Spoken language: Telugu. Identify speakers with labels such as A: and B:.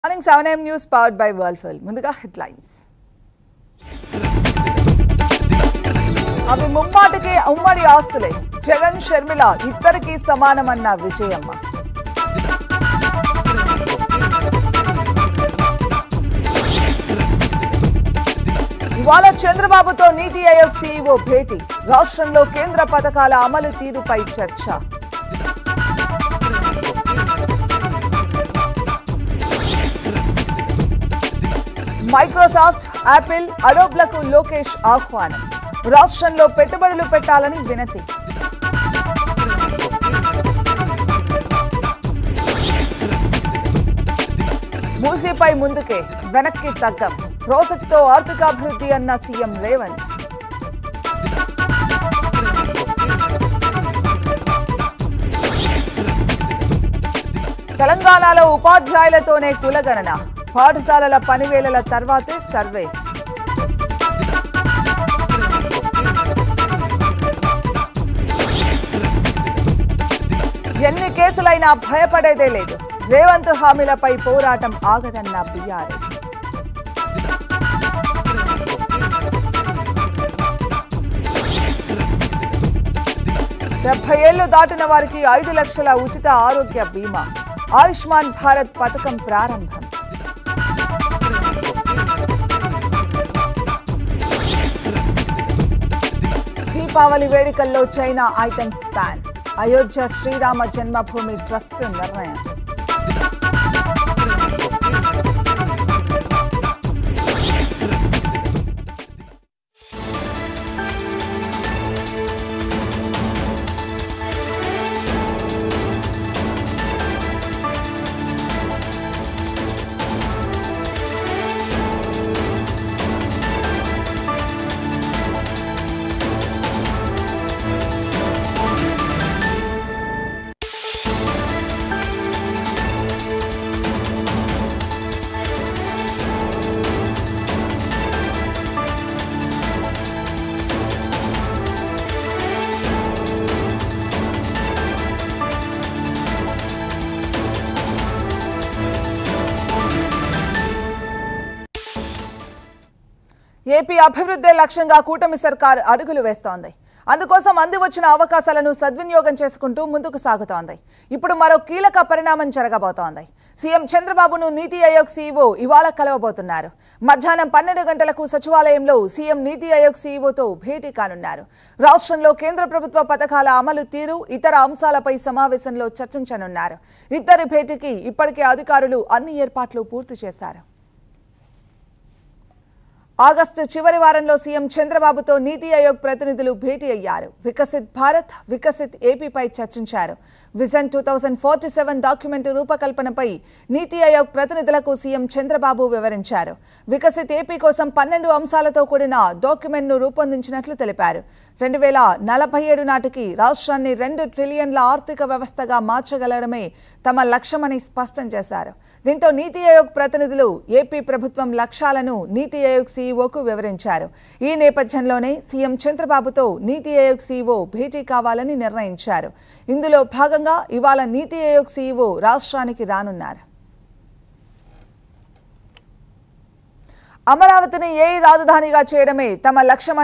A: morning seven M news powered by వర్ల్ఫిల్ ముందుగా హెడ్లైన్స్ అవి ముమ్మాటికి ఉమ్మడి ఆస్తులే జగన్ షర్మిల ఇద్దరికి సమానమన్న విజయమ్మ ఇవాళ చంద్రబాబుతో నీతి ఆయోగ్ సీఈఓ భేటీ రాష్ట్రంలో కేంద్ర పథకాల అమలు తీరుపై చర్చ మైక్రోసాఫ్ట్ యాపిల్ అడోబ్లకు లోకేష్ ఆహ్వానం రాష్ట్రంలో పెట్టుబడులు పెట్టాలని వినతి మూసీపై ముందుకే వెనక్కి తగ్గం ప్రాజెక్టుతో ఆర్థికాభివృద్ధి అన్న సీఎం రేవంత్ తెలంగాణలో ఉపాధ్యాయులతోనే కులగణన పాఠశాలల పనివేళల తర్వాతే సర్వే ఎన్ని కేసులైనా భయపడేదే లేదు రేవంత్ హామీలపై పోరాటం ఆగదన్న బీఆర్ఎస్ డెబ్బై ఏళ్లు దాటిన వారికి ఐదు లక్షల ఉచిత ఆరోగ్య బీమా ఆయుష్మాన్ భారత్ పథకం ప్రారంభం దీపావళి వేడుకల్లో China items ban Ayodhya Sri Rama Janmabhoomi trust నిర్ణయం ఏపీ అభివృద్ధి లక్ష్యంగా కూటమి సర్కార్ అడుగులు వేస్తోంది అందుకోసం అంది వచ్చిన అవకాశాలను సద్వినియోగం చేసుకుంటూ ముందుకు సాగుతోంది ఇప్పుడు మరో కీలక పరిణామం జరగబోతోంది సీఎం చంద్రబాబును నీతి ఆయోగ్ సీఈఓ ఇవాళ కలవబోతున్నారు మధ్యాహ్నం పన్నెండు గంటలకు సచివాలయంలో సీఎం నీతి ఆయోగ్ సీఈఓతో భేటీ కానున్నారు రాష్ట్రంలో కేంద్ర ప్రభుత్వ పథకాల అమలు తీరు ఇతర అంశాలపై సమావేశంలో చర్చించనున్నారు ఇద్దరి భేటీకి ఇప్పటికే అధికారులు అన్ని ఏర్పాట్లు పూర్తి చేశారు ఆగస్టు చివరి వారంలో సీఎం చంద్రబాబుతో నీతి ఆయోగ్ ప్రతినిధులు భేటీ అయ్యారు వికసిత్ భారత్ వికసిత్ ఏపీపై చర్చించారు vision two thousand forty seven document రూపకల్పనపై నీతి ఆయోగ్ ప్రతినిధులకు సీఎం చంద్రబాబు వివరించారు వికసిత్ ఏపీ కోసం పన్నెండు అంశాలతో కూడిన డాక్యుమెంట్ను రూపొందించినట్లు తెలిపారు రెండు వేల నలభై ఏడు నాటికి రాష్ట్రాన్ని రెండు ట్రిలియన్ల ఆర్థిక వ్యవస్థగా మార్చగలడమే తమ లక్ష్యమని స్పష్టం చేశారు దీంతో నీతి ఆయోగ్ ప్రతినిధులు ఏపీ ప్రభుత్వం లక్ష్యాలను నీతి ఆయోగ్ సీఈఓకు వివరించారు ఈ నేపథ్యంలోనే సీఎం చంద్రబాబుతో నీతి ఆయోగ్ సీఈఓ భేటీ కావాలని నిర్ణయించారు ఇందులో భాగంగా ఇవాళ నీతి ఆయోగ్ సీఈఓ రాష్ట్రానికి రానున్నారు అమరావతిని ఏ రాజధానిగా చేయడమే తమ లక్ష్యం